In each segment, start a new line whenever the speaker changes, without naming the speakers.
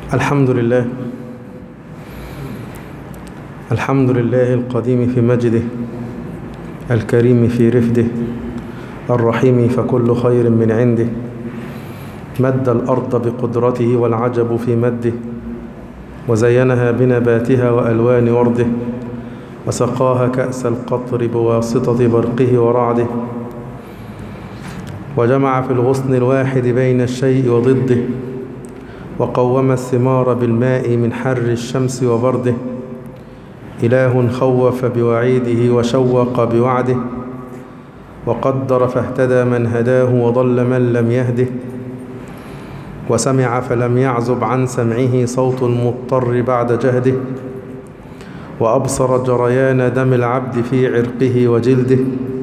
الحمد لله الحمد لله القديم في مجده الكريم في رفده الرحيم فكل خير من عنده مد الأرض بقدرته والعجب في مده وزينها بنباتها وألوان ورده وسقاها كأس القطر بواسطة برقه ورعده وجمع في الغصن الواحد بين الشيء وضده وقوم الثمار بالماء من حر الشمس وبرده إله خوف بوعيده وشوق بوعده وقدر فاهتدى من هداه وضل من لم يهده وسمع فلم يعزب عن سمعه صوت المضطر بعد جهده وأبصر جريان دم العبد في عرقه وجلده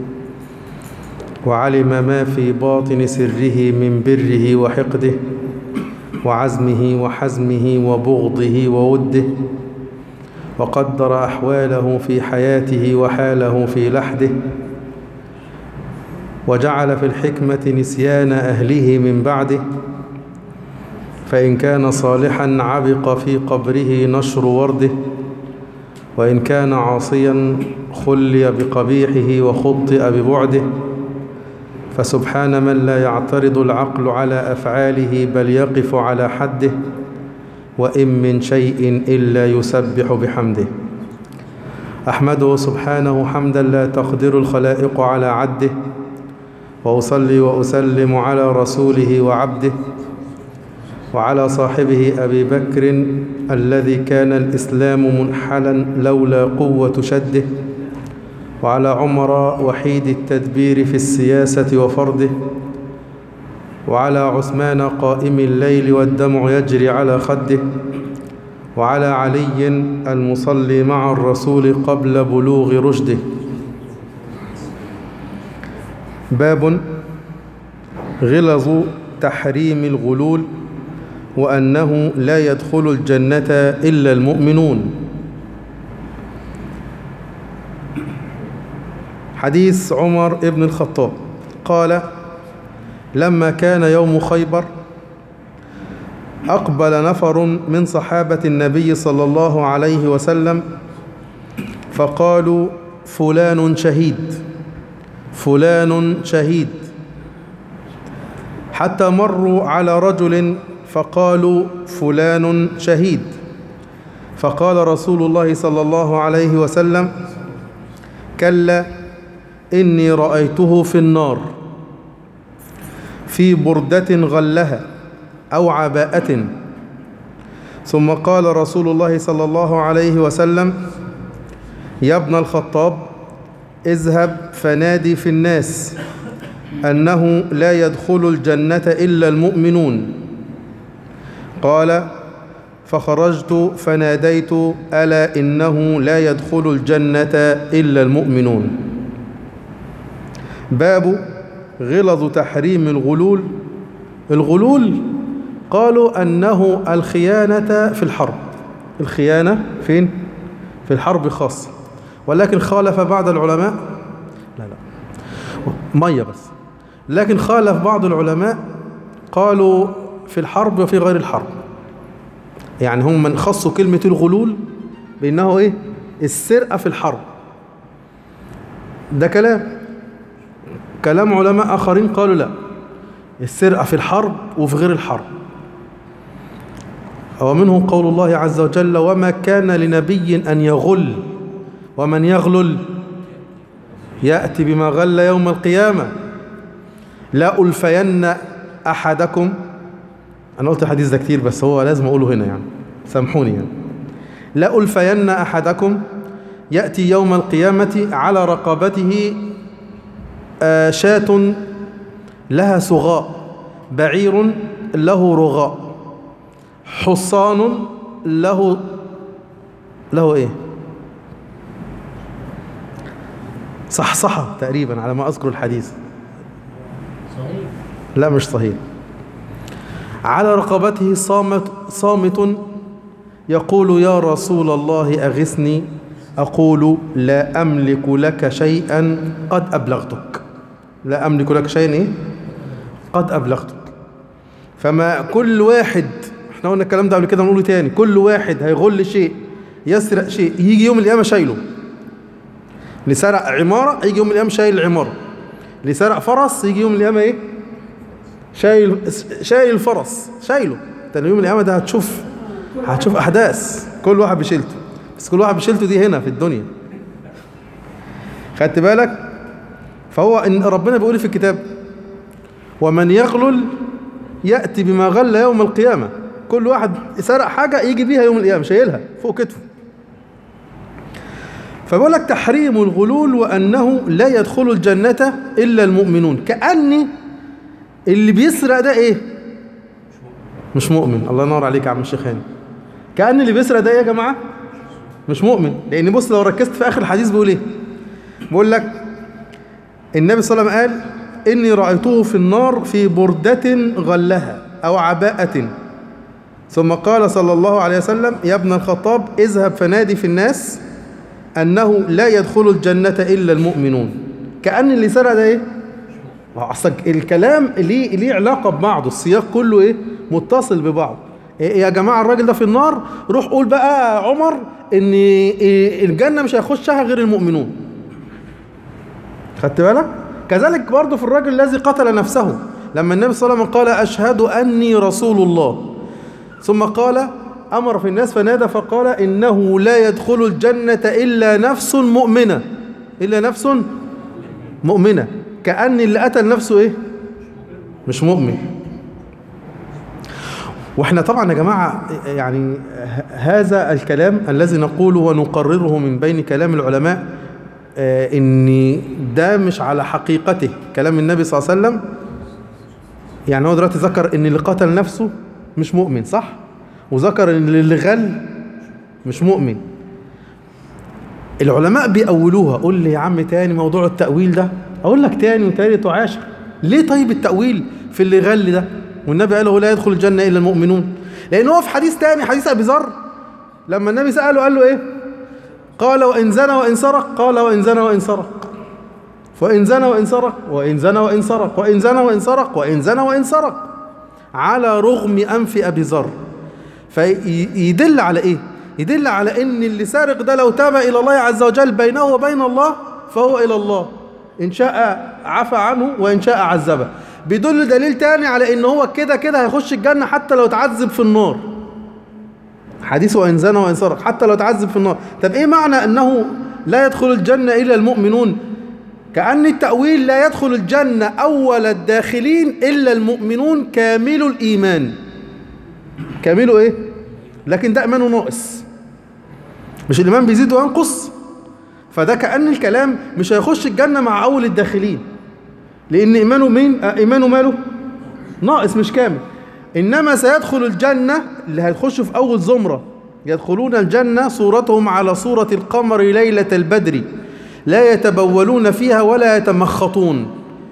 وعلم ما في باطن سره من بره وحقده وعزمه وحزمه وبغضه ووده وقدر أحواله في حياته وحاله في لحده وجعل في الحكمة نسيان أهله من بعده فإن كان صالحا عبق في قبره نشر ورده وإن كان عاصيا خلي بقبيحه وخطئ ببعده فسبحان من لا يعترض العقل على أفعاله بل يقف على حده وإن من شيء إلا يسبح بحمده أحمده سبحانه حمدا لا تقدر الخلائق على عده وأصلي وأسلم على رسوله وعبده وعلى صاحبه أبي بكر الذي كان الإسلام منحلا لولا قوة شده وعلى عمر وحيد التدبير في السياسة وفرده وعلى عثمان قائم الليل والدمع يجري على خده وعلى علي المصلي مع الرسول قبل بلوغ رشده باب غلظ تحريم الغلول وأنه لا يدخل الجنة إلا المؤمنون حديث عمر ابن الخطاب قال لما كان يوم خيبر أقبل نفر من صحابة النبي صلى الله عليه وسلم فقالوا فلان شهيد فلان شهيد حتى مروا على رجل فقالوا فلان شهيد فقال رسول الله صلى الله عليه وسلم كلا إني رأيته في النار في بردة غلها أو عباءة ثم قال رسول الله صلى الله عليه وسلم يا ابن الخطاب اذهب فنادي في الناس أنه لا يدخل الجنة إلا المؤمنون قال فخرجت فناديت ألا إنه لا يدخل الجنة إلا المؤمنون باب غلظ تحريم الغلول الغلول قالوا أنه الخيانة في الحرب الخيانة فين؟ في الحرب خاصة ولكن خالف بعض العلماء لا لا مية بس لكن خالف بعض العلماء قالوا في الحرب وفي غير الحرب يعني هم من خصوا كلمة الغلول بأنه إيه السرقة في الحرب ده كلام كلام علماء آخرين قالوا لا السرقة في الحرب وفي غير الحرب ومنهم قول الله عز وجل وما كان لنبي أن يغل ومن يغلل يأتي بما غل يوم القيامة لا ألفين أحدكم أنا قلت الحديث ده كتير بس هو لازم أقوله هنا يعني سامحوني يعني لا ألفين أحدكم يأتي يوم القيامة على رقبته شاة لها سغاء بعير له رغاء حصان له له ايه صحصحة تقريبا على ما أذكر الحديث
صحيح
لا مش صحيح على رقبته صامت صامت يقول يا رسول الله أغثني أقول لا أملك لك شيئا قد أبلغتك لا أملك لك شيئا إيه؟ قد أبلغتك فما كل واحد احنا قلنا الكلام ده قبل كده نقوله تاني كل واحد هيغل شيء يسرق شيء يجي يوم القيامة شايله اللي سرق عمارة يجي يوم القيامة شايل العمارة اللي سرق فرس يجي يوم القيامة ايه شايل شايل الفرس شايله انت يوم القيامة ده هتشوف هتشوف احداث كل واحد بشيلته بس كل واحد بشيلته دي هنا في الدنيا خدت بالك فهو ان ربنا بيقول في الكتاب ومن يغلل يأتي بما غل يوم القيامة كل واحد سرق حاجة يجي بيها يوم القيامة شايلها فوق كتفه فبقول لك تحريم الغلول وأنه لا يدخل الجنة إلا المؤمنون كأن اللي بيسرق ده إيه مش مؤمن الله ينور عليك يا عم الشيخ هاني كأن اللي بيسرق ده إيه يا جماعة مش مؤمن لأن بص لو ركزت في آخر الحديث بيقول إيه بيقول لك النبي صلى الله عليه وسلم قال إني رأيته في النار في بردة غلها أو عباءة ثم قال صلى الله عليه وسلم يا ابن الخطاب اذهب فنادي في الناس أنه لا يدخل الجنة إلا المؤمنون كأن اللي سرق ده إيه؟ أصلا الكلام ليه ليه علاقة ببعضه السياق كله إيه؟ متصل ببعض إيه يا جماعة الراجل ده في النار روح قول بقى عمر إن إيه الجنة مش هيخشها غير المؤمنون خدت بالك؟ كذلك برضه في الرجل الذي قتل نفسه لما النبي صلى الله عليه وسلم قال أشهد أني رسول الله ثم قال أمر في الناس فنادى فقال إنه لا يدخل الجنة إلا نفس مؤمنة إلا نفس مؤمنة كأن اللي قتل نفسه إيه مش مؤمن واحنا طبعا يا جماعة يعني هذا الكلام الذي نقوله ونقرره من بين كلام العلماء ان ده مش على حقيقته كلام النبي صلى الله عليه وسلم يعني هو دلوقتي ذكر ان اللي قتل نفسه مش مؤمن صح وذكر ان اللي غل مش مؤمن العلماء بيأولوها قول لي يا عم تاني موضوع التأويل ده اقول لك تاني وتالت وعاشر ليه طيب التأويل في اللي غل ده والنبي قال له لا يدخل الجنة إلا المؤمنون لأن هو في حديث تاني حديث أبي ذر لما النبي سأله قال له إيه قال وإن زنى وإن سرق قال وإن زنى وإن سرق فإن زنى وإن سرق وإن زنى وإن سرق وإن زنى وإن سرق وإن زنى وإن سرق على رغم أنف أبي ذر فيدل على إيه يدل على إن اللي سارق ده لو تاب إلى الله عز وجل بينه وبين الله فهو إلى الله إن شاء عفى عنه وإن شاء عذبه بيدل دليل تاني على إن هو كده كده هيخش الجنة حتى لو تعذب في النار حديث وإن زنى وإن سرق حتى لو تعذب في النار طب إيه معنى أنه لا يدخل الجنة إلا المؤمنون كأن التأويل لا يدخل الجنة أول الداخلين إلا المؤمنون كامل الإيمان كامله إيه لكن ده إيمانه ناقص مش الإيمان بيزيد وينقص فده كأن الكلام مش هيخش الجنة مع أول الداخلين لأن إيمانه مين إيمانه ماله ناقص مش كامل إنما سيدخل الجنة اللي هيخشوا في أول زمرة يدخلون الجنة صورتهم على صورة القمر ليلة البدر لا يتبولون فيها ولا يتمخطون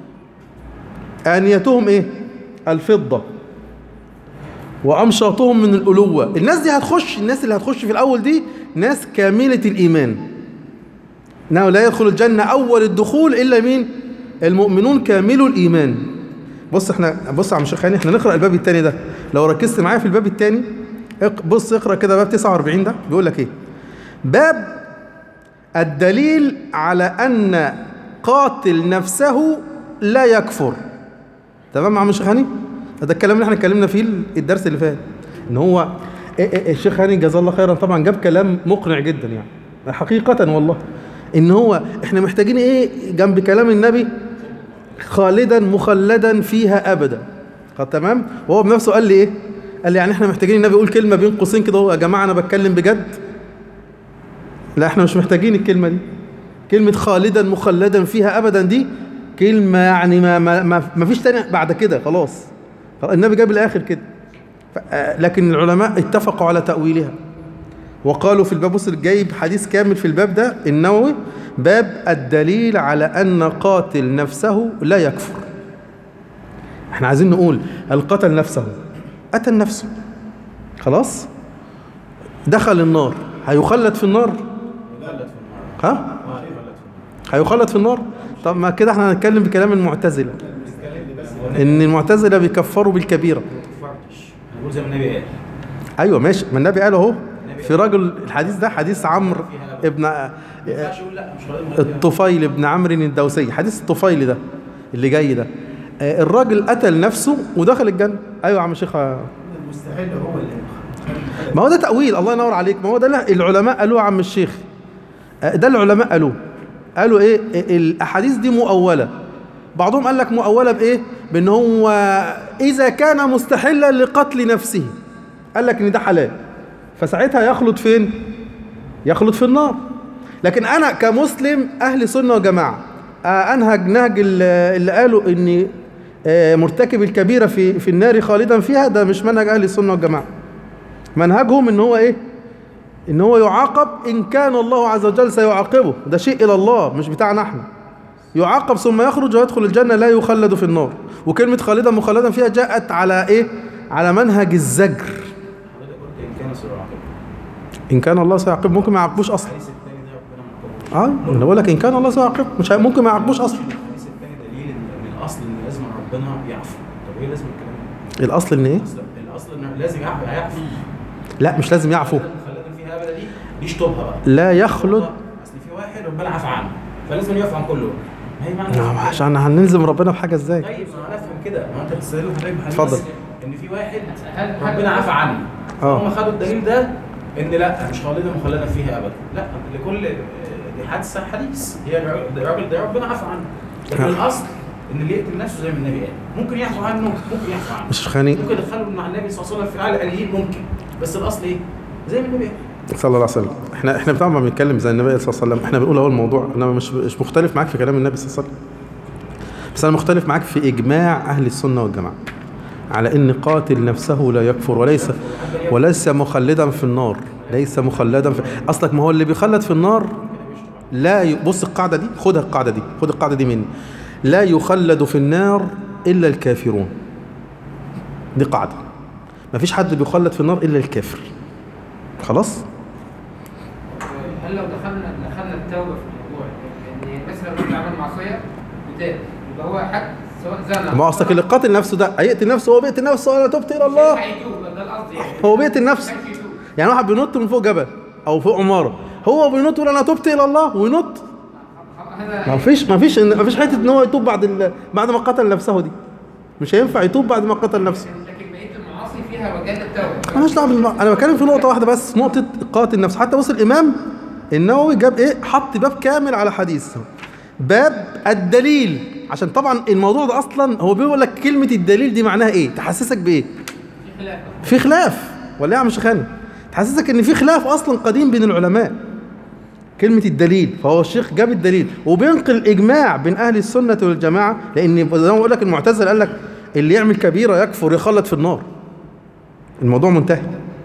آنيتهم إيه الفضة وأمشاطهم من الألوة الناس دي هتخش الناس اللي هتخش في الأول دي ناس كاملة الإيمان إنه لا يدخل الجنة أول الدخول إلا مين المؤمنون كاملوا الإيمان بص احنا بص يا عم شيخ هاني احنا نقرا الباب الثاني ده لو ركزت معايا في الباب الثاني بص اقرا كده باب 49 ده بيقول لك ايه باب الدليل على ان قاتل نفسه لا يكفر تمام يا عم الشيخ هاني ده الكلام اللي احنا اتكلمنا فيه الدرس اللي فات ان هو إيه إيه الشيخ هاني جزاه الله خيرا طبعا جاب كلام مقنع جدا يعني حقيقة والله ان هو احنا محتاجين ايه جنب كلام النبي خالدا مخلدا فيها ابدا تمام وهو بنفسه قال لي ايه قال لي يعني احنا محتاجين النبي يقول كلمه بين قوسين كده يا جماعه انا بتكلم بجد لا احنا مش محتاجين الكلمه دي كلمه خالدا مخلدا فيها ابدا دي كلمه يعني ما ما ما, ما فيش تاني بعد كده خلاص النبي جاب الاخر كده لكن العلماء اتفقوا على تاويلها وقالوا في الباب بص جايب حديث كامل في الباب ده النووي باب الدليل على أن قاتل نفسه لا يكفر احنا عايزين نقول هل قتل نفسه قتل نفسه خلاص دخل النار هيخلد في النار ها هيخلد في النار طب ما كده احنا هنتكلم بكلام المعتزلة ان المعتزلة بيكفروا بالكبيرة
نقول زي ما النبي قال
ايوه ماشي ما النبي قال اهو في رجل الحديث ده حديث عمرو ابن
ما ينفعش يقول لا مش راضي مخلد
الطفيل بن عمرو الدوسي حديث الطفيل ده اللي جاي ده آه، الراجل قتل نفسه ودخل الجنه ايوه يا عم شيخ آه.
المستحيل هو اللي
ما هو ده تأويل الله ينور عليك ما هو ده اللي العلماء قالوه يا عم الشيخ آه، ده العلماء قالوه قالوا ايه آه، الاحاديث دي مؤولة بعضهم قال لك مؤولة بايه بان هو اذا كان مستحلا لقتل نفسه قال لك ان ده حلال فساعتها يخلد فين يخلد في النار لكن انا كمسلم اهل سنة وجماعة آه، انهج نهج اللي اللي قالوا ان آه، مرتكب الكبيرة في في النار خالدا فيها ده مش منهج اهل السنة والجماعة منهجهم ان هو ايه ان هو يعاقب ان كان الله عز وجل سيعاقبه ده شيء الى الله مش بتاعنا احنا يعاقب ثم يخرج ويدخل الجنة لا يخلد في النار وكلمة خالدا مخلدا فيها جاءت على ايه على منهج الزجر
حضرتك قلت ان كان سوء عاقبه
ان كان الله سيعاقب ممكن ما يعاقبوش اصلا
الحديث الثاني ده ربنا ما عاقبوش
اه انا بقول لك ان كان الله سيعاقب مش هي- ممكن ما يعاقبوش اصلا
الحديث الثاني دليل ان إن الاصل ان لازم ربنا يعفو طب ايه لازم الكلام ده؟
الاصل ان ايه
الاصل الاصل انه لازم يعفو هيعفو
لا مش لازم يعفو
خلدنا فيها ابدا دي دي شطوبها بقى
لا يخلد
اصل في واحد ربنا عفى عنه فلازم يعفو عن كله ما هي معنى
نعم
كده.
عشان هنلزم ربنا بحاجة ازاي
طيب ما انا افهم كده ما انت بتستدل حضرتك بحديث
اتفضل.
ان في واحد
هل هل
ربنا عفى عنه
اه.
هم خدوا الدليل ده ان لا مش خالدا مخلدا فيها ابدا لا لكل دي حادثه حديث هي الر- ده الراجل ده ربنا عفى عنه لكن
ها.
الاصل ان اللي يقتل نفسه زي ما النبي قال ممكن يعفو عنه ممكن يعفو عنه
مش خاني
ممكن يدخله مع النبي صلى الله عليه وسلم في اعلى القليل ممكن بس الاصل ايه؟ زي ما النبي قال
صلى الله عليه وسلم احنا احنا طبعا بنتكلم زي النبي صلى الله عليه وسلم احنا بنقول اهو الموضوع انا مش مش مختلف معاك في كلام النبي صلى الله عليه وسلم بس انا مختلف معاك في اجماع اهل السنه والجماعه على ان قاتل نفسه لا يكفر وليس وليس مخلدا في النار ليس مخلدا في اصلك ما هو اللي بيخلد في النار لا ي... بص القاعده دي خدها القاعده دي خد القاعده دي مني لا يخلد في النار الا الكافرون دي قاعده مفيش حد بيخلد في النار الا الكافر خلاص
هل لو دخلنا دخلنا التوبه في الموضوع يعني مثلا الراجل عمل معصيه وتاب يبقى هو حد سواء زنى
ما اصلك اللي قاتل نفسه ده هيقتل نفسه هو بيقتل نفسه انا تبت الى الله
هيتوب ده القصد يعني
هو بيقتل نفسه
مش هيتوب.
يعني واحد بينط من فوق جبل او فوق عماره هو بينط يقول انا تبت الى الله وينط
هذا
ما فيش ما فيش ما فيش حته ان هو يتوب بعد ال... بعد ما قتل نفسه دي مش هينفع يتوب بعد ما قتل نفسه
لكن بقيه المعاصي فيها وجاد التوبه
مالناش دعوه بالم- انا بتكلم في نقطه واحده بس نقطه قاتل نفسه حتى بص الامام النووي جاب ايه حط باب كامل على حديث باب الدليل عشان طبعا الموضوع ده اصلا هو بيقول لك كلمه الدليل دي معناها ايه تحسسك بايه
في خلاف
في خلاف ولا ايه يا عم شيخاني تحسسك ان في خلاف اصلا قديم بين العلماء كلمة الدليل فهو الشيخ جاب الدليل وبينقل إجماع بين أهل السنة والجماعة لأن زي ما بقول لك المعتزلة قال لك اللي يعمل كبيرة يكفر يخلد في النار الموضوع منتهي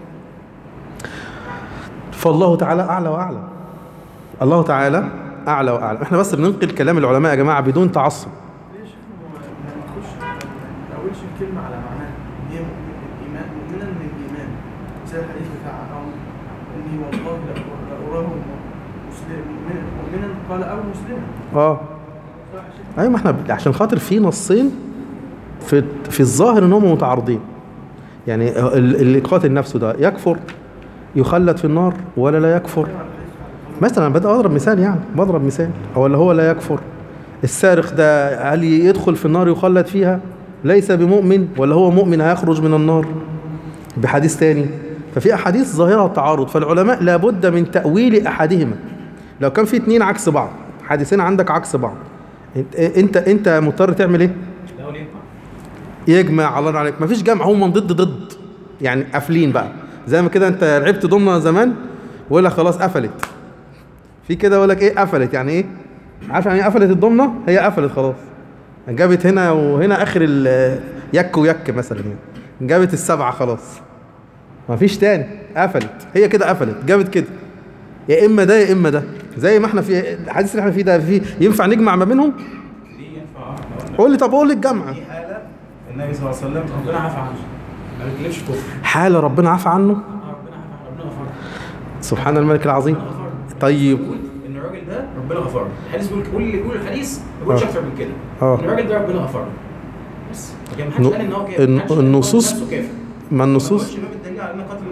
فالله تعالى أعلى وأعلى الله تعالى أعلى وأعلى احنا بس بننقل كلام العلماء يا جماعة بدون تعصب
ليش ما ما نخش ما نقولش الكلمة على معناها هي مؤمن الإيمان مؤمنا من الإيمان زي الحديث بتاع عمرو إني والله لا أراه مسلم مؤمنا مؤمنا قال أو مسلما
اه
صح يا شيخ؟
ايوه ما احنا عشان خاطر في نصين في في الظاهر ان هم متعارضين يعني ال- اللي قاتل نفسه ده يكفر يخلد في النار ولا لا يكفر مثلا أنا بدأ اضرب مثال يعني بضرب مثال ولا هو لا يكفر السارق ده هل يدخل في النار يخلد فيها ليس بمؤمن ولا هو مؤمن هيخرج من النار بحديث تاني ففي احاديث ظاهرها التعارض فالعلماء لابد من تأويل احدهما لو كان في اتنين عكس بعض حديثين عندك عكس بعض انت انت انت مضطر تعمل ايه
الاول ينفع
يجمع الله ينور عليك مفيش جمع هم ضد ضد يعني قافلين بقى زي ما كده انت لعبت ضمنه زمان ويقول لك خلاص قفلت في كده يقول لك ايه قفلت يعني ايه عارف يعني ايه قفلت الضمنه هي قفلت خلاص جابت هنا وهنا اخر ال- يك ويك مثلا يعني جابت السبعه خلاص مفيش تاني قفلت هي كده قفلت جابت كده يا اما ده يا اما ده زي ما احنا في الحديث اللي احنا فيه ده في ينفع نجمع ما بينهم
دي ينفع احنا قلنا
قول لي طب قول لي الجمع
دي حاله النبي صلى الله عليه وسلم ربنا عفى عنه ما بيتكلمش كفر
حال ربنا عفى عنه
آه، ربنا عفى ربنا غفر
سبحان الملك العظيم
ربنا غفر
طيب
بيقول ان الراجل ده ربنا غفر له الحديث بيقول كل اللي بيقول الحديث ما بيقولش
آه.
اكتر من كده
آه.
ان الراجل ده ربنا غفر له بس لكن ما حدش
نو-
قال ان هو كافر
الن-
ما حدش قال إن هو
النصوص-
نفسه كافر
ما
ما
النصوص
قالش باب الدليل على ان قتل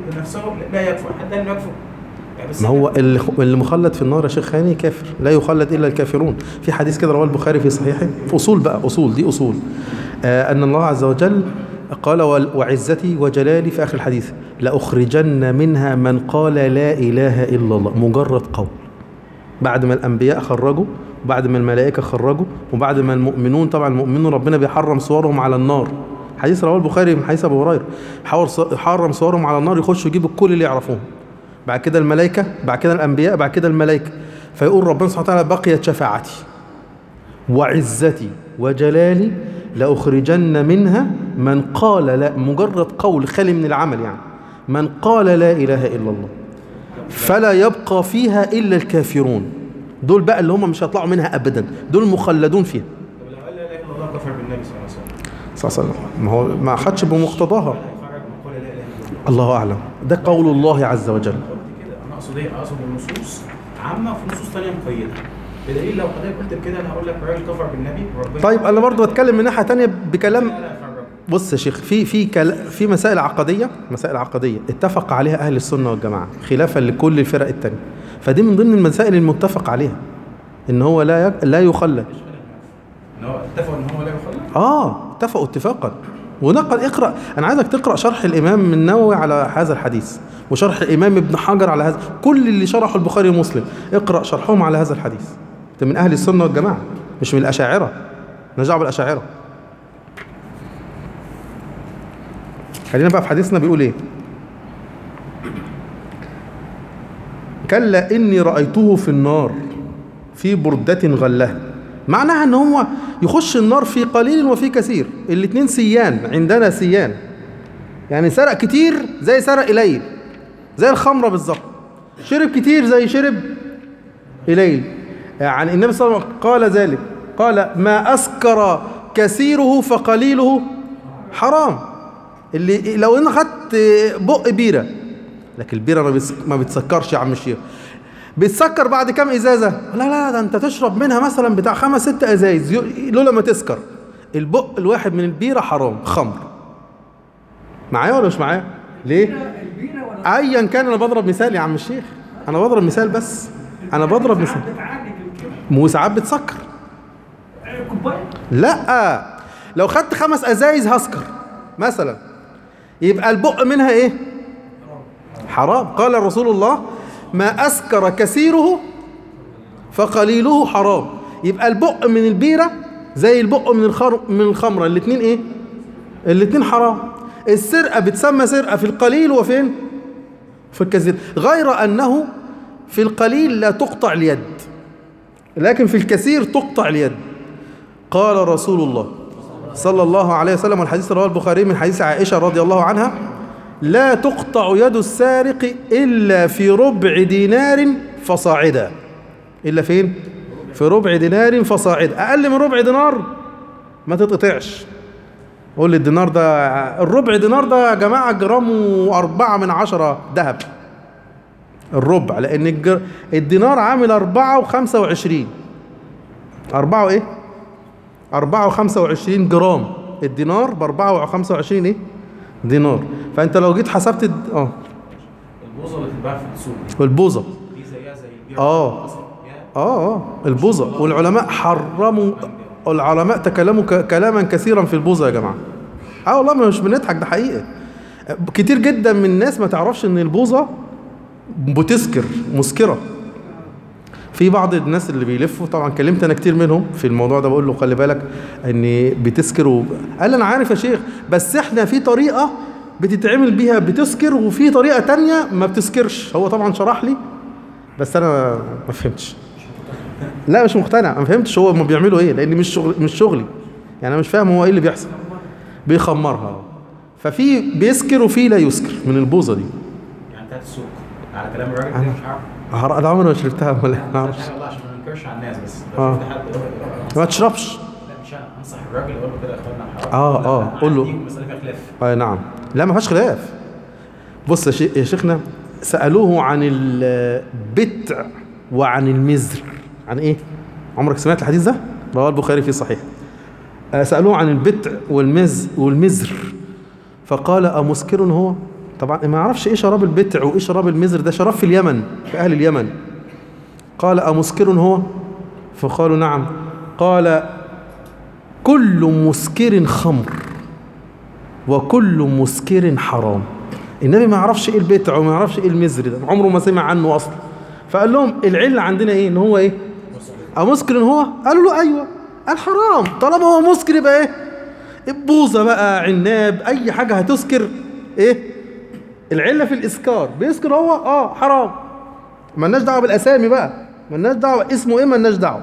بنفسه لا يكفر حد قال انه يكفر يعني بس
ما هو اللي اللي مخلد في النار يا شيخ هاني كافر لا يخلد الا الكافرون في حديث كده رواه البخاري في صحيحه في اصول بقى اصول دي اصول آه ان الله عز وجل قال وال- وعزتي وجلالي في اخر الحديث لاخرجن منها من قال لا اله الا الله مجرد قول بعد ما الانبياء خرجوا وبعد ما الملائكه خرجوا وبعد ما المؤمنون طبعا المؤمنون ربنا بيحرم صورهم على النار حديث رواه البخاري من حديث ابو هريره حور- حرم صورهم على النار يخشوا يجيبوا كل اللي يعرفوهم بعد كده الملائكة بعد كده الأنبياء بعد كده الملائكة فيقول ربنا سبحانه وتعالى بقيت شفاعتي وعزتي وجلالي لأخرجن منها من قال لا مجرد قول خالي من العمل يعني من قال لا إله إلا الله فلا يبقى فيها إلا الكافرون دول بقى اللي هم مش هيطلعوا منها أبدا دول مخلدون فيها
طب لو قال لا اله الا الله كفر بالنبي صلى الله عليه وسلم
صلى الله عليه وسلم ما هو ما أخدش بمقتضاها
هيخرج من قول لا اله الا الله
الله أعلم ده قول الله عز وجل
قلت كده انا اقصد ايه اقصد النصوص عامه وفي نصوص ثانيه مقيده بدليل لو حضرتك قلت بكده انا هقول لك الراجل كفر بالنبي وربنا
طيب أنا برضو بتكلم من ناحية تانية بكلام
لا لا يخرج
بص يا شيخ في في كل في مسائل عقديه مسائل عقديه اتفق عليها اهل السنه والجماعه خلافا لكل الفرق التانية فدي من ضمن المسائل المتفق عليها ان هو لا يك... لا يخلد
ان هو اتفقوا ان هو لا يخلد
اه اتفقوا اتفاقا ونقل اقرا انا عايزك تقرا شرح الامام النووي على هذا الحديث وشرح الامام ابن حجر على هذا كل اللي شرحوا البخاري ومسلم اقرا شرحهم على هذا الحديث ده من اهل السنه والجماعه مش من الاشاعره نرجع بالاشاعره خلينا بقى في حديثنا بيقول ايه كلا اني رايته في النار في بردة غلها معناها ان هو يخش النار في قليل وفي كثير الاتنين سيان عندنا سيان يعني سرق كتير زي سرق قليل زي الخمرة بالظبط شرب كتير زي شرب قليل يعني النبي صلى الله عليه وسلم قال ذلك قال ما أسكر كثيره فقليله حرام اللي لو انا خدت بق بيره لكن البيره ما بتس- ما بتسكرش يا عم الشيخ بتسكر بعد كام ازازه لا لا ده انت تشرب منها مثلا بتاع خمس ست ازايز ي- لولا ما تسكر البق الواحد من البيره حرام خمر معايا ولا مش معايا ليه ايا كان انا بضرب مثال يا عم الشيخ انا بضرب مثال بس انا بضرب مثال وساعات بتسكر لا لو خدت خمس ازايز هسكر مثلا يبقى البق منها ايه حرام قال رسول الله ما اسكر كثيره فقليله حرام يبقى البق من البيره زي البق من الخر من الخمره الاثنين ايه الاثنين حرام السرقه بتسمى سرقه في القليل وفين في الكثير غير انه في القليل لا تقطع اليد لكن في الكثير تقطع اليد قال رسول الله صلى الله عليه وسلم والحديث رواه البخاري من حديث عائشة رضي الله عنها لا تقطع يد السارق إلا في ربع دينار فصاعدا إلا فين؟ في ربع دينار فصاعدا أقل من ربع دينار ما تتقطعش قول لي الدينار ده الربع دينار ده يا جماعة جرام وأربعة من عشرة ذهب الربع لأن الجر... الدينار عامل أربعة وخمسة وعشرين أربعة وإيه؟ أربعة وخمسة وعشرين جرام الدينار بأربعة وخمسة وعشرين إيه؟ دينار فأنت لو جيت حسبت الد... آه
البوظه اللي بتتباع في السوق دي
والبوظة
دي زيها زي البيع
آه.
أصلاً. يا.
آه آه البوظة والعلماء حرموا العلماء تكلموا ك... كلاما كثيرا في البوظة يا جماعة اه والله مش بنضحك ده حقيقة كتير جدا من الناس ما تعرفش ان البوظة بتسكر مسكرة في بعض الناس اللي بيلفوا طبعا كلمت انا كتير منهم في الموضوع ده بقول له خلي بالك ان بتسكر و... قال انا عارف يا شيخ بس احنا في طريقه بتتعمل بيها بتسكر وفي طريقه تانية ما بتسكرش هو طبعا شرح لي بس انا ما فهمتش لا مش مقتنع ما فهمتش هو ما بيعملوا ايه لان مش شغل مش شغلي يعني انا مش فاهم هو ايه اللي بيحصل بيخمرها ففي بيسكر وفي لا يسكر من البوظه دي
يعني بتاعت السوق على كلام الراجل ده
أنا-
مش عارف
هر- انا عمري ما شربتها ولا ما اعرفش
سبحان الله عشان ما ننكرش على الناس بس لو
آه.
شفت حد
ما تشربش
لا مش انا انصح الراجل اقول له كده يا اخوانا حرام
آه،
لا،
آه، قول له.
دي مساله فيها خلاف
آه نعم لا ما فيهاش خلاف بص يا, شي... يا شيخنا سألوه عن البتع وعن المزر عن ايه عمرك سمعت الحديث ده رواه البخاري في صحيح آه، سألوه عن البتع والمز والمزر فقال أمسكر هو طبعا ما يعرفش ايه شراب البتع وايه شراب المزر ده شراب في اليمن في اهل اليمن قال امسكر هو فقالوا نعم قال كل مسكر خمر وكل مسكر حرام النبي ما يعرفش ايه البتع وما يعرفش ايه المزر ده عمره ما سمع عنه اصلا فقال لهم العله عندنا ايه ان هو ايه امسكر هو قالوا له ايوه قال حرام طالما هو مسكر يبقى ايه بوظه بقى عناب اي حاجه هتسكر ايه العله في الاسكار بيسكر هو اه حرام ملناش دعوه بالاسامي بقى ملناش دعوه اسمه ايه ملناش دعوه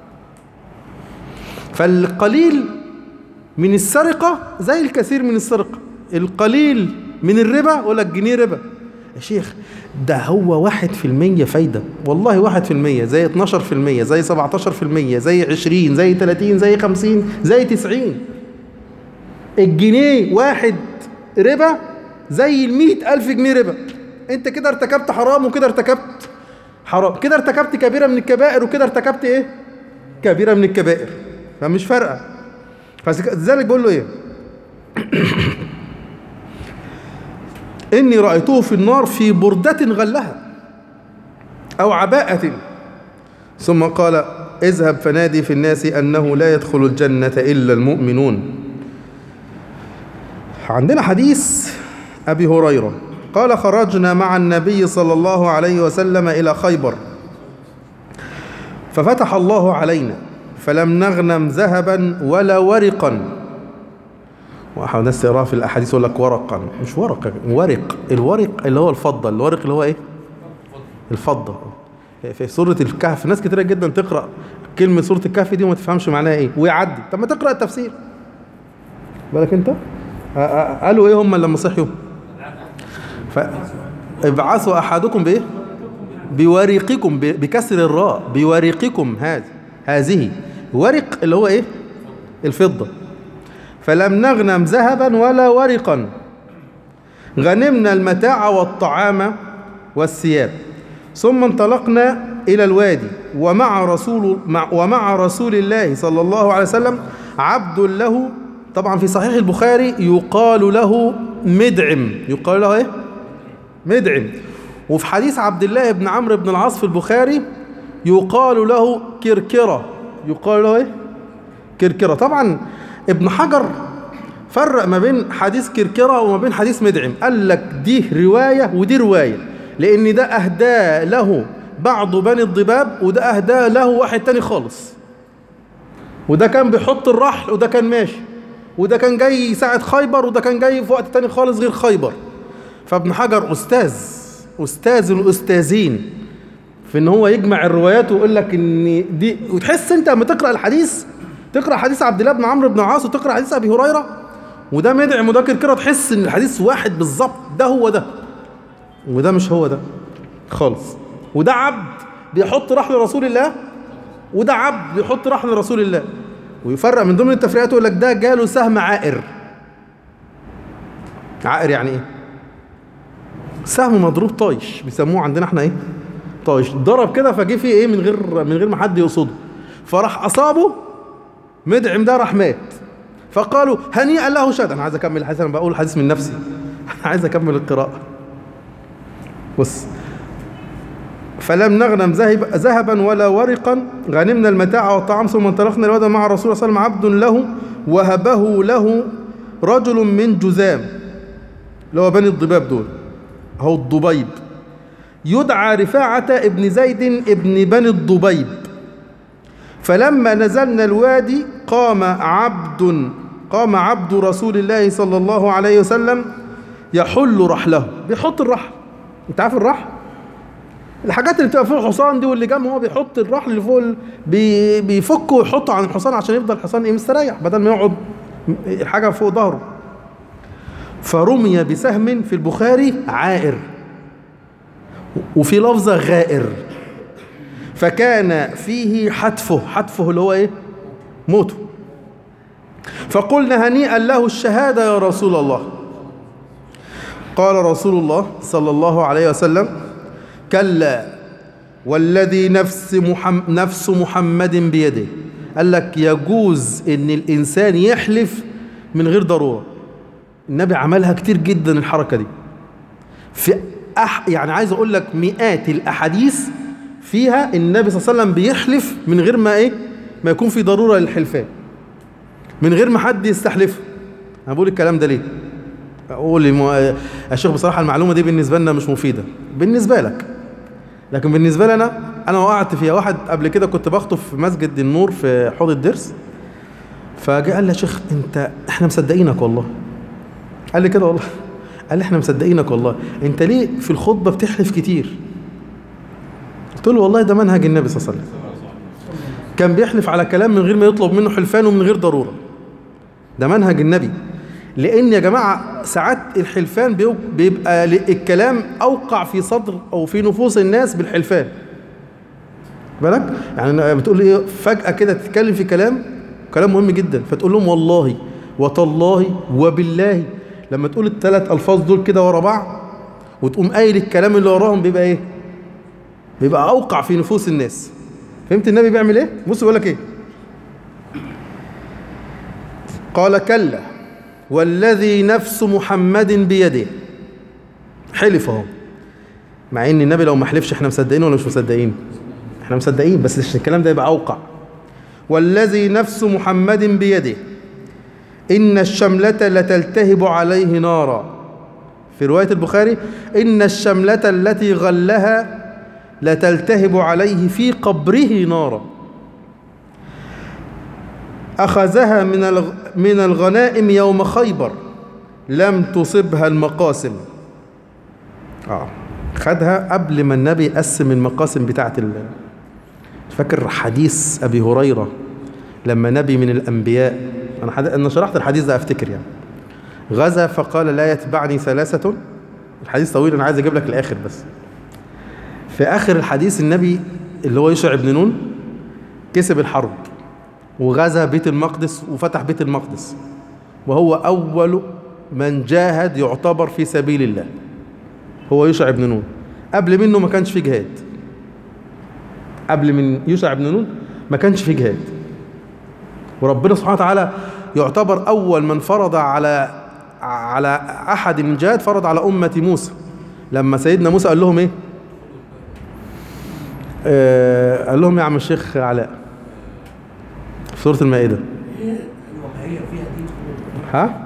فالقليل من السرقه زي الكثير من السرقه القليل من الربا يقول لك جنيه ربا يا شيخ ده هو واحد في المية فايدة والله واحد في المية زي اتناشر في المية زي سبعتاشر في المية زي عشرين زي تلاتين زي خمسين زي تسعين الجنيه واحد ربا زي المئة ألف جنيه ربا انت كده ارتكبت حرام وكده ارتكبت حرام كده ارتكبت كبيرة من الكبائر وكده ارتكبت ايه كبيرة من الكبائر فمش فارقة فلذلك بقول له ايه إني رأيته في النار في بردة غلها أو عباءة ثم قال اذهب فنادي في الناس أنه لا يدخل الجنة إلا المؤمنون عندنا حديث أبي هريرة قال خرجنا مع النبي صلى الله عليه وسلم إلى خيبر ففتح الله علينا فلم نغنم ذهبا ولا ورقا واحد الناس تقراها في الاحاديث يقول لك ورقا مش ورق ورق الورق اللي هو الفضه الورق اللي هو ايه الفضه في سوره الكهف ناس كتيره جدا تقرا كلمه سوره الكهف دي وما تفهمش معناها ايه ويعدي طب ما تقرا التفسير بالك انت قالوا ايه هم لما صحيوا فابعثوا احدكم بايه بورقكم بكسر الراء بورقكم هذه هذه ورق اللي هو ايه الفضه فلم نغنم ذهبا ولا ورقا غنمنا المتاع والطعام والثياب ثم انطلقنا إلى الوادي ومع رسول مع ومع رسول الله صلى الله عليه وسلم عبد له طبعا في صحيح البخاري يقال له مدعم يقال له ايه مدعم وفي حديث عبد الله بن عمرو بن العاص في البخاري يقال له كركرة يقال له ايه كركرة طبعا ابن حجر فرق ما بين حديث كركرة وما بين حديث مدعم قال لك دي رواية ودي رواية لأن ده أهدى له بعض بني الضباب وده أهدى له واحد تاني خالص وده كان بيحط الرحل وده كان ماشي وده كان جاي ساعة خيبر وده كان جاي في وقت تاني خالص غير خيبر فابن حجر أستاذ أستاذ الأستاذين في إن هو يجمع الروايات ويقول لك إن دي وتحس أنت لما تقرأ الحديث تقرا حديث عبد الله بن عمرو بن العاص وتقرا حديث ابي هريره وده مدعم وده كركره تحس ان الحديث واحد بالظبط ده هو ده وده مش هو ده خالص وده عبد بيحط رحل رسول الله وده عبد بيحط رحل رسول الله ويفرق من ضمن التفريقات يقول لك ده جاله سهم عائر عائر يعني ايه سهم مضروب طايش بيسموه عندنا احنا ايه طايش ضرب كده فجه فيه ايه من غير من غير ما حد يقصده فراح اصابه مدعم ده راح مات فقالوا هنيئا له شهد انا عايز اكمل الحديث انا بقول الحديث من نفسي انا عايز اكمل القراءه بص فلم نغنم ذهب ذهبا ولا ورقا غنمنا المتاع والطعام ثم انطلقنا الوادي مع الرسول صلى الله عليه وسلم عبد له وهبه له رجل من جذام اللي هو بني الضباب دول هو الضبيب يدعى رفاعة ابن زيد ابن بني الضبيب فلما نزلنا الوادي قام عبد قام عبد رسول الله صلى الله عليه وسلم يحل رحله بيحط الرحل انت عارف الرحل الحاجات اللي بتبقى فوق الحصان دي واللي جنبه هو بيحط الرحل اللي فوق ال- بي بيفكه ويحطه عن الحصان عشان يفضل الحصان ايه مستريح بدل ما يقعد الحاجه فوق ظهره فرمي بسهم في البخاري عائر وفي لفظه غائر فكان فيه حتفه حتفه اللي هو ايه موته فقلنا هنيئا له الشهاده يا رسول الله قال رسول الله صلى الله عليه وسلم كلا والذي نفس محمد, نفس محمد بيده قال لك يجوز ان الانسان يحلف من غير ضروره النبي عملها كتير جدا الحركه دي في أح يعني عايز اقول لك مئات الاحاديث فيها النبي صلى الله عليه وسلم بيحلف من غير ما ايه ما يكون في ضروره للحلفان من غير ما حد يستحلفه انا بقول الكلام ده ليه اقول لي مو... يا شيخ بصراحه المعلومه دي بالنسبه لنا مش مفيده بالنسبه لك لكن بالنسبه لي انا انا وقعت فيها واحد قبل كده كنت بخطب في مسجد النور في حوض الدرس فجاء قال لي يا شيخ انت احنا مصدقينك والله قال لي كده والله قال لي احنا مصدقينك والله انت ليه في الخطبه بتحلف كتير قلت له والله ده منهج النبي صلى الله عليه وسلم كان بيحلف على كلام من غير ما يطلب منه حلفان ومن غير ضروره ده منهج النبي لان يا جماعه ساعات الحلفان بيو- بيبقى الكلام اوقع في صدر او في نفوس الناس بالحلفان بالك يعني بتقول ايه فجاه كده تتكلم في كلام كلام مهم جدا فتقول لهم والله وتالله وبالله لما تقول الثلاث الفاظ دول كده ورا بعض وتقوم قايل الكلام اللي وراهم بيبقى ايه بيبقى اوقع في نفوس الناس فهمت النبي بيعمل ايه بص بيقول لك ايه قال كلا والذي نفس محمد بيده حلف اهو مع ان النبي لو ما حلفش احنا مصدقين ولا مش مصدقين احنا مصدقين بس عشان الكلام ده يبقى اوقع والذي نفس محمد بيده ان الشملة لتلتهب عليه نارا في رواية البخاري ان الشملة التي غلها لتلتهب عليه في قبره نارا أخذها من الغ... من الغنائم يوم خيبر لم تصبها المقاسم آه خدها قبل ما النبي يقسم المقاسم بتاعة ال... فاكر حديث أبي هريرة لما نبي من الأنبياء أنا, حد... أنا شرحت الحديث ده أفتكر يعني غزا فقال لا يتبعني ثلاثة الحديث طويل أنا عايز أجيب لك الآخر بس في آخر الحديث النبي اللي هو يشع بن نون كسب الحرب وغزا بيت المقدس وفتح بيت المقدس وهو أول من جاهد يعتبر في سبيل الله هو يوشع بن نون قبل منه ما كانش في جهاد قبل من يوشع بن نون ما كانش في جهاد وربنا سبحانه وتعالى يعتبر أول من فرض على على أحد من الجهاد فرض على أمة موسى لما سيدنا موسى قال لهم إيه آه قال لهم يا عم الشيخ علاء في سورة المائدة ها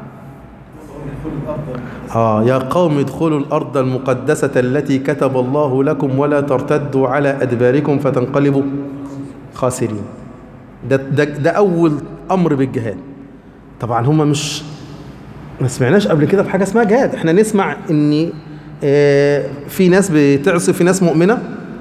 آه يا قوم ادخلوا الأرض المقدسة التي كتب الله لكم ولا ترتدوا على أدباركم فتنقلبوا خاسرين ده, ده, ده أول أمر بالجهاد طبعا هم مش ما سمعناش قبل كده بحاجة اسمها جهاد احنا نسمع ان آه في ناس بتعصي في ناس مؤمنة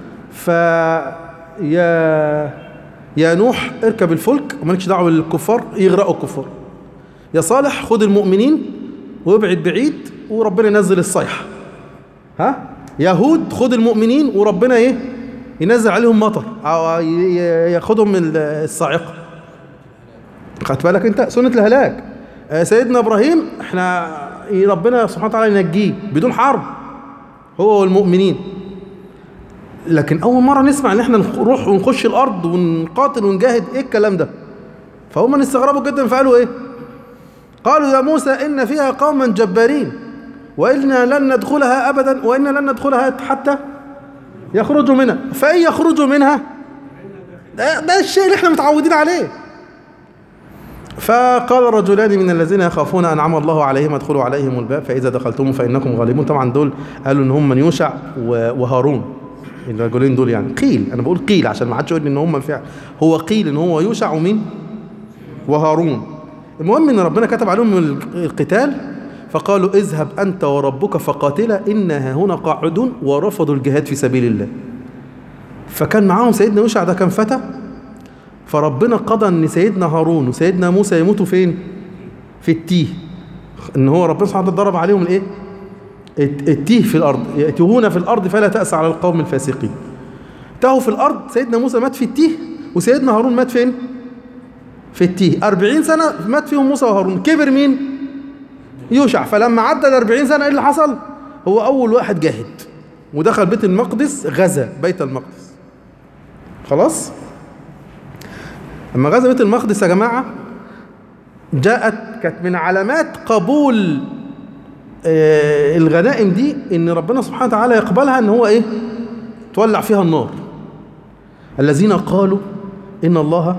فيا يا نوح اركب الفلك ومالكش دعوه بالكفار يغرقوا الكفار يا صالح خد المؤمنين وابعد بعيد وربنا ينزل الصيحه ها يهود خد المؤمنين وربنا ايه ينزل عليهم مطر او ياخدهم من الصاعقه خدت بالك انت سنه الهلاك سيدنا ابراهيم احنا ربنا سبحانه وتعالى ينجيه بدون حرب هو والمؤمنين لكن اول مره نسمع ان احنا نروح ونخش الارض ونقاتل ونجاهد ايه الكلام ده فهم استغربوا جدا فقالوا ايه قالوا يا موسى ان فيها قوما جبارين وانا لن ندخلها ابدا وانا لن ندخلها حتى يخرجوا منها فان يخرجوا منها ده, ده الشيء اللي احنا متعودين عليه فقال رجلان من الذين يخافون انعم الله عليهم ادخلوا عليهم الباب فاذا دخلتم فانكم غالبون طبعا دول قالوا ان هم من يوشع وهارون الرجلين دول يعني قيل انا بقول قيل عشان ما حدش يقول ان هم الفعل هو قيل ان هو يوشع ومين وهارون المهم ان ربنا كتب عليهم القتال فقالوا اذهب انت وربك فقاتلا انا هنا قاعدون ورفضوا الجهاد في سبيل الله فكان معاهم سيدنا يوشع ده كان فتى فربنا قضى ان سيدنا هارون وسيدنا موسى يموتوا فين في التيه ان هو ربنا سبحانه وتعالى ضرب عليهم الايه التيه في الأرض يأتوهون في الأرض فلا تأس على القوم الفاسقين تاهوا في الأرض سيدنا موسى مات في التيه وسيدنا هارون مات فين في التيه أربعين سنة مات فيهم موسى وهارون كبر مين يوشع فلما عدى الأربعين سنة إيه اللي حصل هو أول واحد جاهد ودخل بيت المقدس غزا بيت المقدس خلاص لما غزا بيت المقدس يا جماعة جاءت كانت من علامات قبول آه، الغنائم دي ان ربنا سبحانه وتعالى يقبلها ان هو ايه تولع فيها النار الذين قالوا ان الله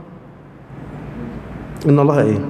ان الله ايه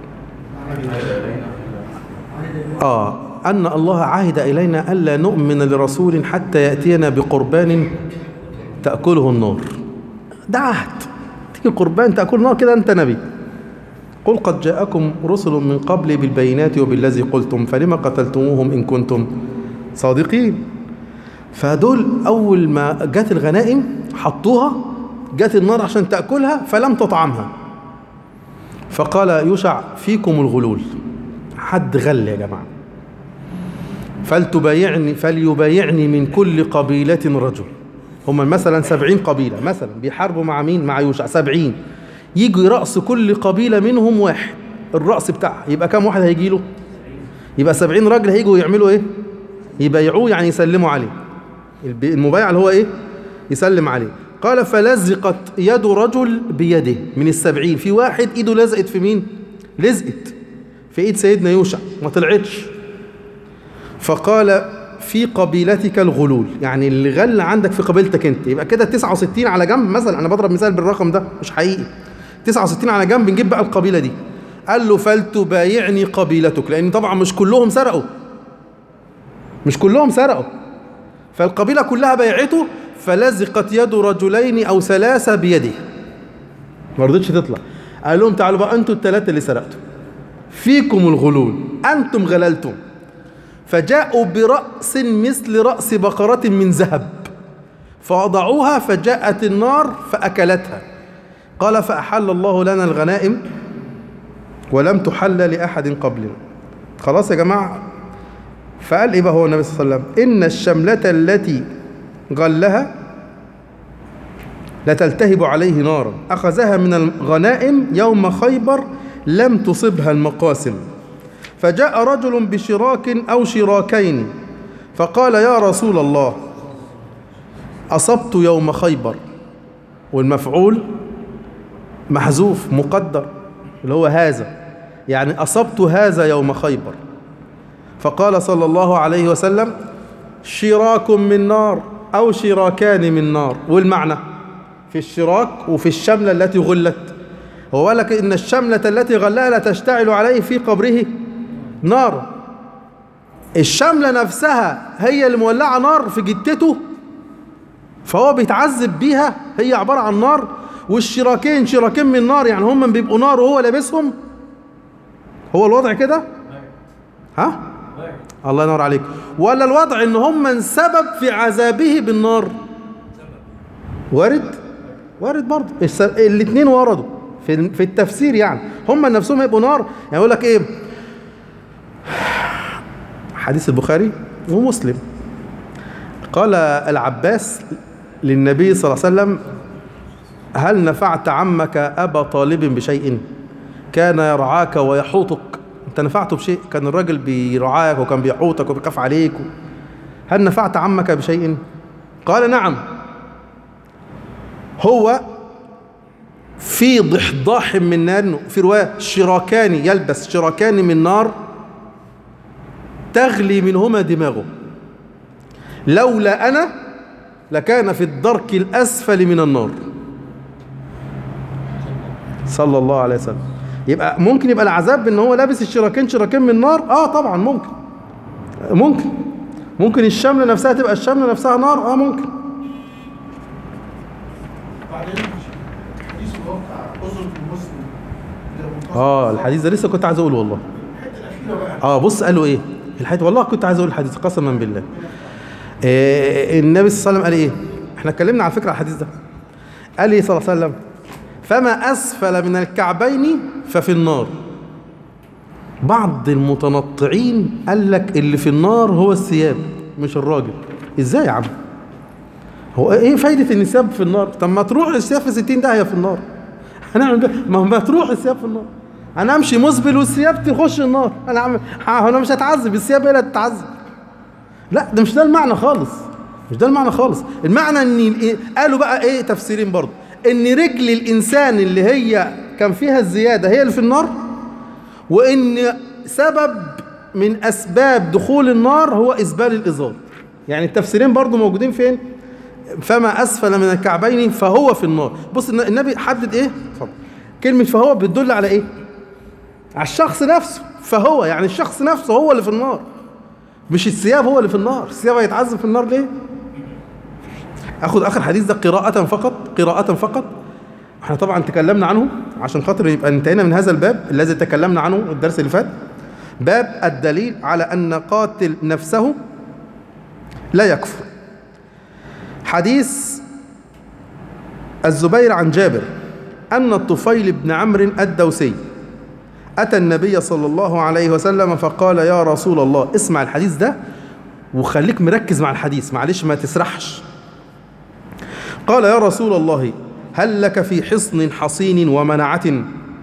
اه ان الله عهد الينا الا نؤمن لرسول حتى ياتينا بقربان تاكله النار ده عهد تيجي قربان تاكل النار كده انت نبي قل قد جاءكم رسل من قبل بالبينات وبالذي قلتم فلما قتلتموهم إن كنتم صادقين فدول أول ما جت الغنائم حطوها جت النار عشان تأكلها فلم تطعمها فقال يوشع فيكم الغلول حد غل يا جماعة فلتبايعني فليبايعني من كل قبيلة رجل هم مثلا سبعين قبيلة مثلا بيحاربوا مع مين مع يوشع سبعين يجوا يرأس كل قبيلة منهم واحد الرأس بتاعها يبقى كم واحد هيجي له يبقى سبعين راجل هيجوا يعملوا ايه يبايعوه يعني يسلموا عليه الب- المبايع اللي هو ايه يسلم عليه قال فلزقت يد رجل بيده من السبعين في واحد ايده لزقت في مين لزقت في ايد سيدنا يوشع ما طلعتش فقال في قبيلتك الغلول يعني اللي غل عندك في قبيلتك انت يبقى كده 69 على جنب مثلا انا بضرب مثال بالرقم ده مش حقيقي 69 على جنب نجيب بقى القبيله دي قال له فلتبايعني قبيلتك لان طبعا مش كلهم سرقوا مش كلهم سرقوا فالقبيله كلها بايعته فلزقت يد رجلين او ثلاثه بيده ما رضتش تطلع قال لهم تعالوا بقى انتوا الثلاثه اللي سرقتوا فيكم الغلول انتم غللتم فجاءوا برأس مثل رأس بقرة من ذهب فوضعوها فجاءت النار فأكلتها قال فأحل الله لنا الغنائم ولم تحل لأحد قبلنا خلاص يا جماعة فقال إيه بقى هو النبي صلى الله عليه وسلم إن الشملة التي غلها لتلتهب عليه نارا أخذها من الغنائم يوم خيبر لم تصبها المقاسم فجاء رجل بشراك أو شراكين فقال يا رسول الله أصبت يوم خيبر والمفعول محذوف مقدر اللي هو هذا يعني أصبت هذا يوم خيبر فقال صلى الله عليه وسلم شراك من نار أو شراكان من نار والمعنى في الشراك وفي الشملة التي غلت هو قال لك إن الشملة التي غلها لا تشتعل عليه في قبره نار الشملة نفسها هي اللي مولعة نار في جتته فهو بيتعذب بيها هي عبارة عن نار والشراكين شراكين من نار يعني هم بيبقوا نار وهو لابسهم هو الوضع كده ها الله ينور عليك ولا الوضع ان هم السبب في عذابه بالنار وارد وارد برضه الاثنين وردوا في في التفسير يعني هم نفسهم هيبقوا نار يعني يقول لك ايه حديث البخاري ومسلم قال العباس للنبي صلى الله عليه وسلم هل نفعت عمك أبا طالب بشيء كان يرعاك ويحوطك انت نفعته بشيء كان الراجل بيرعاك وكان بيحوطك وبيخاف عليك هل نفعت عمك بشيء قال نعم هو في ضحضاح من نار في رواية شراكان يلبس شراكان من نار تغلي منهما دماغه لولا أنا لكان في الدرك الأسفل من النار صلى الله عليه وسلم يبقى ممكن يبقى العذاب ان هو لابس الشراكين شراكين من نار اه طبعا ممكن ممكن ممكن الشملة نفسها تبقى الشملة نفسها نار اه ممكن
بعدين الحديث اللي هو بتاع أذن المسلم اللي منتصف
اه الحديث ده لسه كنت عايز اقوله والله
الحته الاخيره بقى
اه بص قالوا ايه الحديث والله كنت عايز اقول الحديث قسما بالله آه النبي صلى الله عليه وسلم قال ايه احنا اتكلمنا على فكره على الحديث ده قال ايه صلى الله عليه وسلم فما اسفل من الكعبين ففي النار بعض المتنطعين قال لك اللي في النار هو الثياب مش الراجل ازاي يا عم هو ايه فايده ان الثياب في النار طب ما تروح الثياب في 60 داهيه في النار هنعمل بيه ما ما تروح الثياب في النار انا امشي مسبل والثياب تخش النار انا عم... انا مش هتعذب الثياب هي اللي هتتعذب لا ده مش ده المعنى خالص مش ده المعنى خالص المعنى ان ال- قالوا بقى ايه تفسيرين برضه ان رجل الانسان اللي هي كان فيها الزياده هي اللي في النار وان سبب من أسباب دخول النار هو إسبال الإزار يعني التفسيرين برضو موجودين فين فما أسفل من الكعبين فهو في النار بص الن- النبي حدد إيه اتفضل. كلمة فهو بتدل على إيه على الشخص نفسه فهو يعني الشخص نفسه هو اللي في النار مش الثياب هو اللي في النار الثياب هيتعذب في النار ليه اخد اخر حديث ده قراءة فقط قراءة فقط احنا طبعا تكلمنا عنه عشان خاطر يبقى انتهينا من هذا الباب الذي تكلمنا عنه الدرس اللي فات باب الدليل على ان قاتل نفسه لا يكفر حديث الزبير عن جابر ان الطفيل بن عمرو الدوسي أتى النبي صلى الله عليه وسلم فقال يا رسول الله اسمع الحديث ده وخليك مركز مع الحديث معلش ما تسرحش قال يا رسول الله هل لك في حصن حصين ومنعة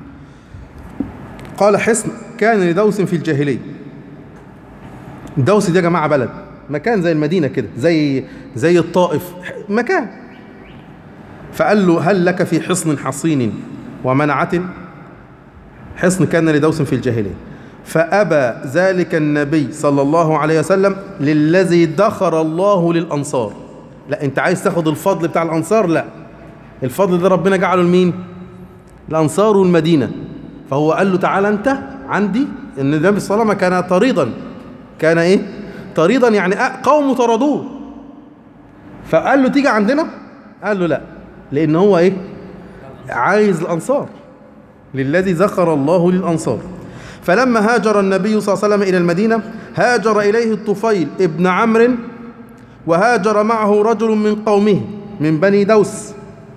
قال حصن كان لدوس في الجاهلية دوس دي يا جماعة بلد مكان زي المدينة كده زي زي الطائف مكان فقال له هل لك في حصن حصين ومنعة حصن كان لدوس في الجاهلية فأبى ذلك النبي صلى الله عليه وسلم للذي دخر الله للأنصار لا أنت عايز تاخد الفضل بتاع الأنصار لا الفضل ده ربنا جعله لمين الأنصار والمدينة فهو قال له تعالى أنت عندي إن النبي صلى الله عليه وسلم كان طريدا كان إيه طريدا يعني أ- قوم طردوه فقال له تيجي عندنا قال له لا لأن هو إيه عايز الأنصار للذي ذكر الله للأنصار فلما هاجر النبي صلى الله عليه وسلم إلى المدينة هاجر إليه الطفيل ابن عمرو وهاجر معه رجل من قومه من بني دوس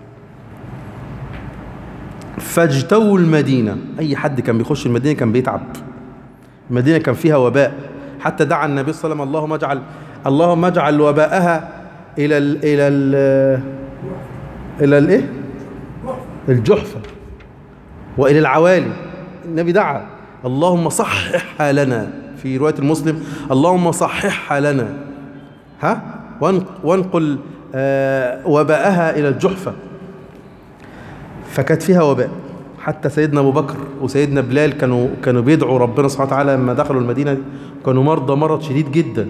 فاجتووا المدينة أي حد كان بيخش المدينة كان بيتعب المدينة كان فيها وباء حتى دعا النبي صلى الله عليه وسلم اللهم اجعل اللهم اجعل وباءها إلى ال إلى ال إلى الإيه؟ الجحفة وإلى العوالي النبي دعا اللهم صححها لنا في رواية المسلم اللهم صححها لنا ها وانق- وانقل آه، وباءها إلى الجحفة فكانت فيها وباء حتى سيدنا أبو بكر وسيدنا بلال كانوا كانوا بيدعوا ربنا سبحانه وتعالى لما دخلوا المدينة دي كانوا مرضى مرض شديد جدا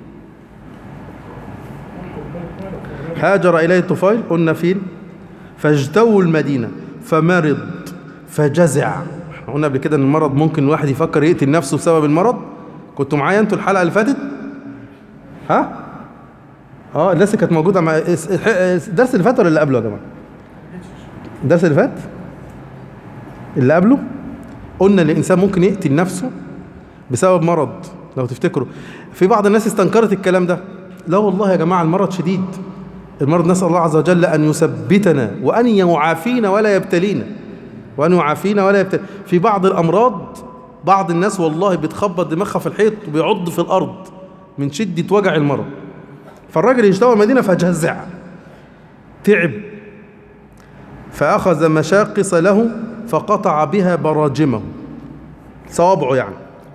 هاجر إليه الطفيل قلنا فين فاجتووا المدينة فمرض فجزع احنا قلنا قبل كده ان المرض ممكن الواحد يفكر يقتل نفسه بسبب المرض كنتوا معايا انتوا الحلقة اللي فاتت ها اه الناس اللي كانت موجودة مع اس- الح- الدرس اللي فات ولا اللي قبله يا جماعة الدرس اللي فات اللي قبله قلنا ان الانسان ممكن يقتل نفسه بسبب مرض لو تفتكروا في بعض الناس استنكرت الكلام ده لا والله يا جماعة المرض شديد المرض نسأل الله عز وجل أن يثبتنا وأن يعافينا ولا يبتلينا وأن يعافينا ولا يبتلينا في بعض الأمراض بعض الناس والله بتخبط دماغها في الحيط وبيعض في الأرض من شدة وجع المرض فالراجل يجتوى المدينة فجزع تعب فأخذ مشاقص له فقطع بها براجمه صوابعه يعني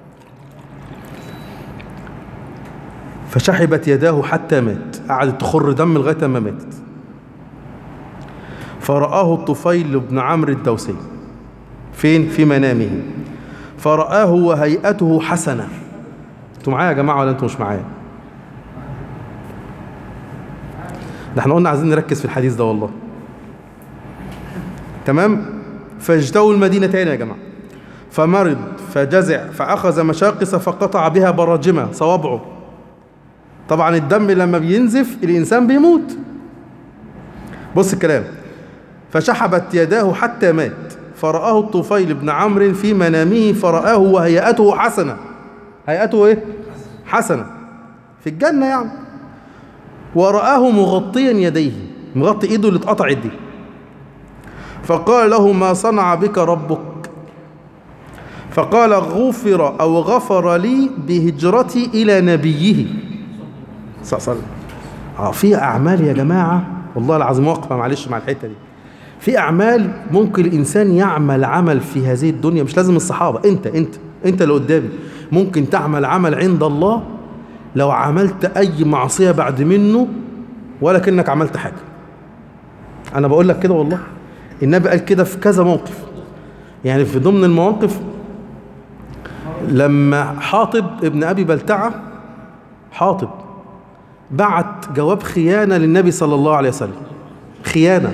فشحبت يداه حتى مات قعدت تخر دم لغايه ما ماتت فرآه الطفيل بن عمرو الدوسي فين في منامه فرآه وهيئته حسنة انتوا معايا يا جماعة ولا انتوا مش معايا ده احنا قلنا عايزين نركز في الحديث ده والله تمام فاجتووا المدينة تاني يا جماعة فمرض فجزع فأخذ مشاقص فقطع بها براجمه صوابعه طبعا الدم لما بينزف الإنسان بيموت بص الكلام فشحبت يداه حتى مات فرآه الطفيل بن عمرو في منامه فرآه وهيئته حسنة هيئته ايه حسنة في الجنة يعني ورآه مغطيا يديه مغطي ايده اللي اتقطعت دي فقال له ما صنع بك ربك فقال غفر أو غفر لي بهجرتي إلى نبيه صلى الله عليه وسلم اه في اعمال يا جماعه والله العظيم واقفه معلش مع الحته دي في اعمال ممكن الانسان يعمل عمل في هذه الدنيا مش لازم الصحابه انت انت انت اللي قدامي ممكن تعمل عمل عند الله لو عملت اي معصيه بعد منه ولا كانك عملت حاجه انا بقول لك كده والله النبي قال كده في كذا موقف يعني في ضمن المواقف لما حاطب ابن أبي بلتعة حاطب بعت جواب خيانة للنبي صلى الله عليه وسلم خيانة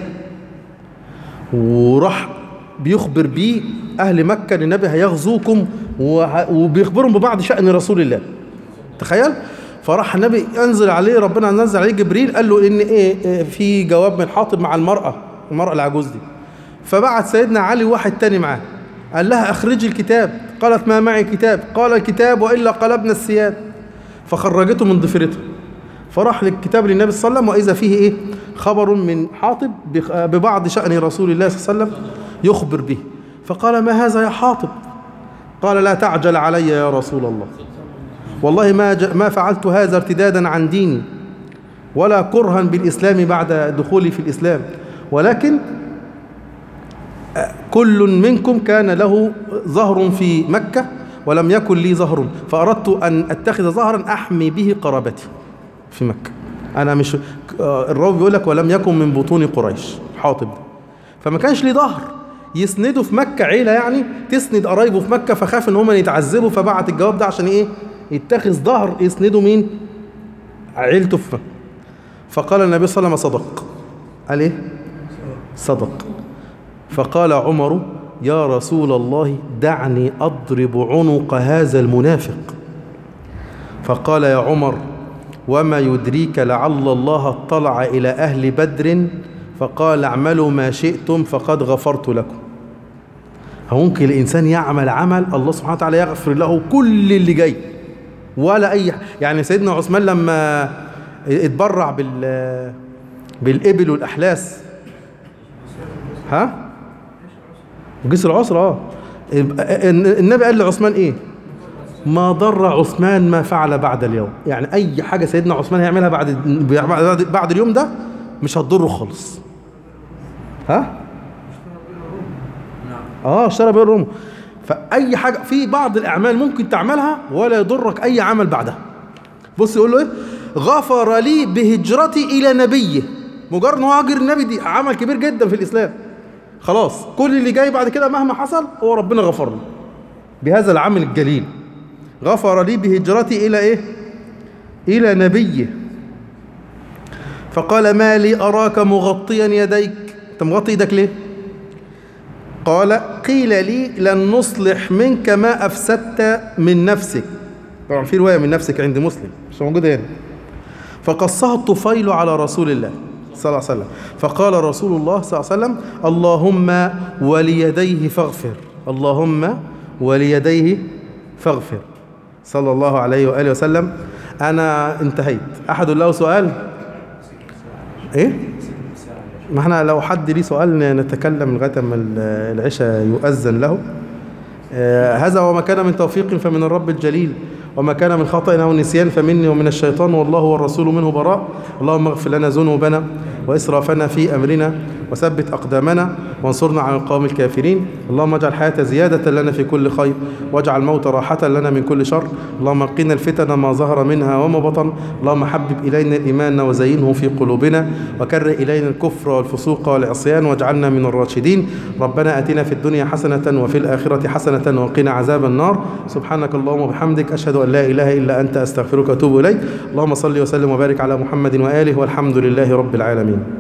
وراح بيخبر بيه أهل مكة أن النبي هيغزوكم وه- وبيخبرهم ببعض شأن رسول الله تخيل فراح النبي ينزل عليه ربنا نزل عليه جبريل قال له ان ايه إيه في جواب من حاطب مع المرأة المرأة العجوز دي فبعت سيدنا علي واحد تاني معاه قال لها اخرجي الكتاب قالت ما معي كتاب قال الكتاب والا قلبنا الثياب فخرجته من ضفيرته فراح للكتاب للنبي صلى الله عليه وسلم واذا فيه ايه خبر من حاطب بخ- ببعض شأن رسول الله صلى الله عليه وسلم يخبر به فقال ما هذا يا حاطب قال لا تعجل علي يا رسول الله والله ما ج... ما فعلت هذا ارتدادا عن ديني ولا كرها بالإسلام بعد دخولي في الإسلام ولكن كل منكم كان له ظهر في مكة ولم يكن لي ظهر فأردت أن أتخذ ظهرا أحمي به قرابتي في مكة أنا مش آه، الراوي بيقول لك ولم يكن من بطون قريش حاطب فما كانش ليه ظهر يسنده في مكة عيلة يعني تسند قرايبه في مكة فخاف ان هم يتعذبوا فبعت الجواب ده عشان ايه يتخذ ظهر يسنده مين عيلته في مكة فقال النبي صلى الله عليه وسلم صدق قال ايه صدق فقال عمر يا رسول الله دعني أضرب عنق هذا المنافق فقال يا عمر وما يدريك لعل الله اطلع إلى أهل بدر فقال اعملوا ما شئتم فقد غفرت لكم هو ممكن الإنسان يعمل عمل الله سبحانه وتعالى يغفر له كل اللي جاي ولا أي يعني سيدنا عثمان لما اتبرع بال بالإبل والأحلاس ها وجيش العسرة اه النبي قال لعثمان ايه ما ضر عثمان ما فعل بعد اليوم يعني اي حاجه سيدنا عثمان هيعملها بعد بعد, بعد اليوم ده مش هتضره خالص ها اه اشترى بئر روم فاي حاجه في بعض الاعمال ممكن تعملها ولا يضرك اي عمل بعدها بص يقول له ايه غفر لي بهجرتي الى نبيه مجرد ان هو هاجر النبي دي عمل كبير جدا في الاسلام خلاص كل اللي جاي بعد كده مهما حصل هو ربنا غفر له بهذا العمل الجليل غفر لي بهجرتي إلى إيه إلى نبيه فقال ما لي أراك مغطيا يديك أنت مغطي إيدك ليه قال قيل لي لن نصلح منك ما أفسدت من نفسك طبعا في رواية من نفسك عند مسلم مش موجودة هنا فقصها الطفيل على رسول الله صلى الله عليه وسلم فقال رسول الله صلى الله عليه وسلم اللهم وليديه فاغفر اللهم وليديه فاغفر صلى الله عليه وآله وسلم أنا انتهيت أحد له سؤال إيه ما احنا لو حد ليه سؤال نتكلم لغاية ما العشاء يؤذن له آه هذا وما كان من توفيق فمن الرب الجليل وما كان من خطأ أو نسيان فمني ومن الشيطان والله والرسول منه براء اللهم اغفر لنا ذنوبنا وإسرافنا في أمرنا وثبت أقدامنا وانصرنا على القوم الكافرين اللهم اجعل الحياة زيادة لنا في كل خير واجعل الموت راحة لنا من كل شر اللهم قنا الفتن ما ظهر منها وما بطن اللهم حبب إلينا الإيمان وزينه في قلوبنا وكره إلينا الكفر والفسوق والعصيان واجعلنا من الراشدين ربنا أتنا في الدنيا حسنة وفي الآخرة حسنة وقنا عذاب النار سبحانك اللهم وبحمدك أشهد أن لا إله إلا أنت أستغفرك وأتوب إليك اللهم صل وسلم وبارك على محمد وآله والحمد لله رب العالمين